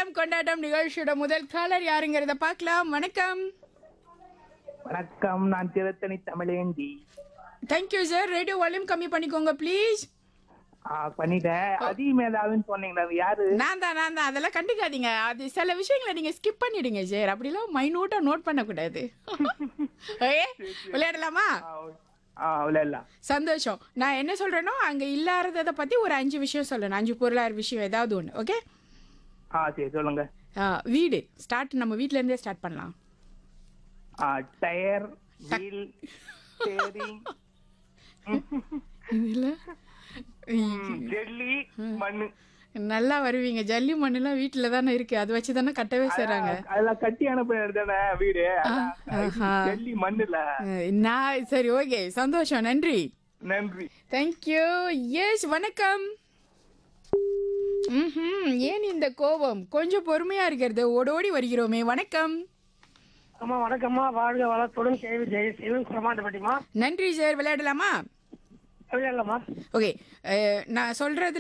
ஆட்டம் கொண்டாட்டம் நிகழ்ச்சியோட முதல் காலர் யாருங்கிறத பார்க்கலாம் வணக்கம் வணக்கம் நான் Tiruttani Tamilendhi thank you sir radio volume கம்மி பண்ணிக்கோங்க ப்ளீஸ் ஆ, பண்ணிட்டேன் அதி மேதாவின்னு சொன்னீங்களா அது யாரு நான் தான் நான் தான் அதெல்லாம் கண்டுக்காதீங்க அது சில விஷயங்களை நீங்க ஸ்கிப் பண்ணிடுங்க சார் அப்படிலாம் மைனூட்டா நோட் பண்ணக்கூடாது ஓகே விளையாடலாமா ஆ, ஆ விளையாடலாம் சந்தோஷம் நான் என்ன சொல்றேனோ அங்க இல்லாததை பத்தி ஒரு அஞ்சு விஷயம் சொல்லணும் அஞ்சு பொருளாதார விஷயம் ஏதாவது ஒன்று ஓகே ஆ சரி சொல்லுங்க வீடு ஸ்டார்ட் நம்ம வீட்ல இருந்தே ஸ்டார்ட் பண்ணலாம் ஆ, டயர் வீல் ஸ்டேரிங் இதுல ஜெல்லி மண்ணு நல்லா வருவீங்க ஜல்லி மண்ணுலாம் வீட்டில் தானே இருக்கு அதை வச்சு தானே கட்டவே செய்றாங்க அதெல்லாம் கட்டி அனுப்புறது தானே வீடு அதான். ஆஹா. ஜெல்லி மண்ணுல அஹ், நான் சரி ஓகே சந்தோஷம் நன்றி நன்றி தேங்க்யூ எஸ் வணக்கம் ம்ஹும் ஏன் இந்த கோபம் கொஞ்சம் பொறுமையா இருக்கிறது ஓடோடி வருகிறோமே வணக்கம் அம்மா வணக்கம்மா வாழ்க வளத்துடன் கேவி ஜெயசீலன் குரமாண்டப்பட்டிமா நன்றி சார் விளையாடலாமா விளையாடலாமா ஓகே நான் சொல்றது